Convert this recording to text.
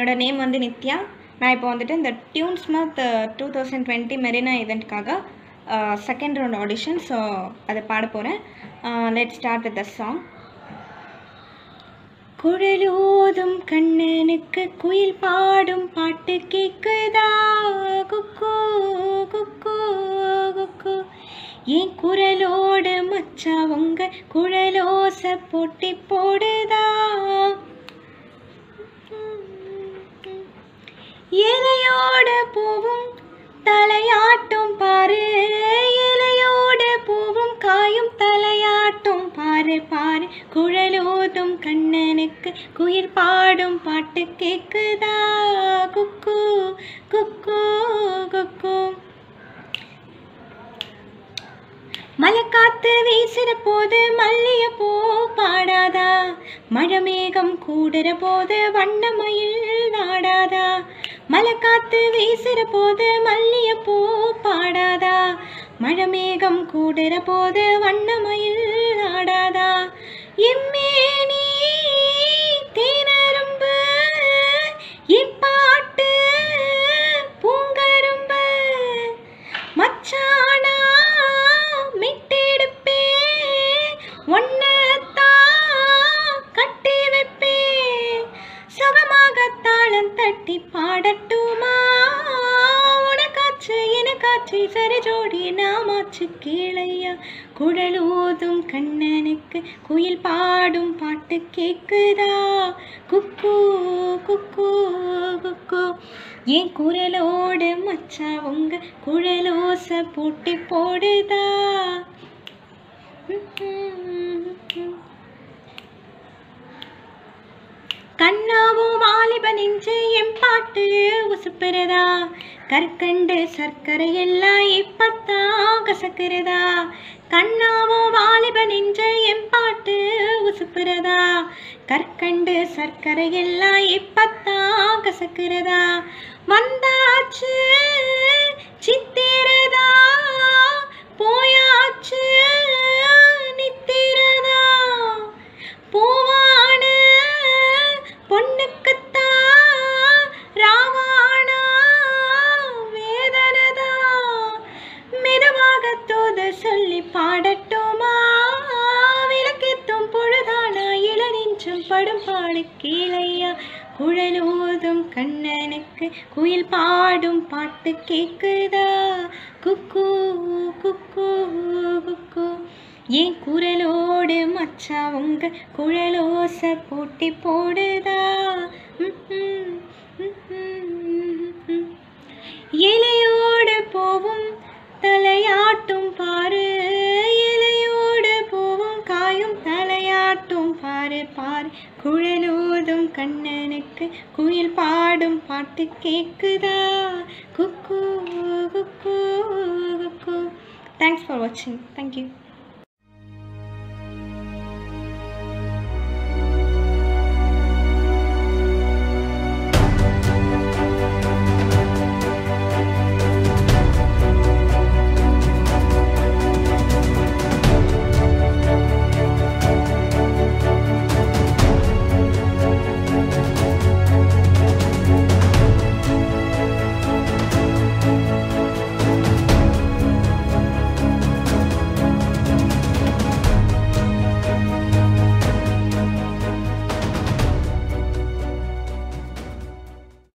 என்னோட நேம் வந்து நித்யா நான் இப்போ வந்துட்டு இந்த tunes month two thousand twenty Marina இவெண்ட்காக செகண்ட் ரவுண்ட் ஆடிஷன் ஸோ அதை பாட போகிறேன் let start with the song குழலோதும் கண்ணனுக்கு குயில் பாடும் பாட்டு கேக்குதா குக்கு குக்கு குக்கு என் குரலோட மச்சா உங்க குழலோச போட்டி போடுதா இலையோட பூவும் தலையாட்டும் பாரு இலையோட பூவும் காயும் தலையாட்டும் பாரு பாரு குழலோதும் கண்ணனுக்கு குயில் பாடும் பாட்டு கேக்குதா குக்கு குக்கு குக்கு மலைக்காத்து வீசுற போது மல்லிய பூ பாடாதா மழை மேகம் கூடுற போது வண்ணமயில் நாடாதா மலைக்காத்து வீசுற போது மல்லிய பூ பாடாதா மழை மேகம் கூடுற போது வண்ணமயில் நாடாதா எம்மேனி தேனரும்பு இப்பாட்டு பூங்கரும்பு மச்சானா மிட்டெடுப்பே ஒன்னத்தான் கட்டி வைப்பே சுகமாக தாளம் தட்டி பாடட்டுமா உனக்காச்சு எனக்காச்சு சரி ஜோடி நாமாச்சு கீழையா குழலூதும் கண்ணனுக்கு குயில் பாடும் பாட்டு கேக்குதா குக்கு குக்கு குக்கு என் குரலோடு மச்சா உங்க குழலோச போட்டி போடுதா கண்ணாவோ வாலிப நெஞ்சு என் பாட்டு உசுப்புறதா கற்கண்டு சர்க்கரை எல்லாம் இப்பத்தான் கசக்குறதா கண்ணாவோ வாலிப நெஞ்சு என் பாட்டு உசுப்புறதா கற்கண்டு சர்க்கரை எல்லாம் இப்பத்தான் கசக்குறதா வந்தாச்சு சித்திரதா போயாச்சு நித்திரதா பூவான பொண்ணுக்குத்தான் ராவானா வேதனதா மெதுவாக தோத சொல்லி பாடட்டுமா விளக்கெத்தும் பொழுதானா இளநெஞ்சம் படும் பாடு கீழையா குழலூதும் கண்ணனுக்கு குயில் பாடும் பாட்டு கேக்குதா குக்கு குக்கு குக்கு என் குரலோடு மச்சா உங்க குழலோச போட்டி போடுதா ம்ஹும், ம்ஹும். இலையோடு போவும் தலையாட்டும் பாரு இலையோடு போவும் காயும் தலையாட்டும் பாரு பாரு குழலோதும் கண்ணனுக்கு குயில் பாடும் பாட்டு கேக்குதா குக்கு குக்கு குக்கு தேங்க்ஸ் ஃபார் வாட்சிங் தேங்க்யூ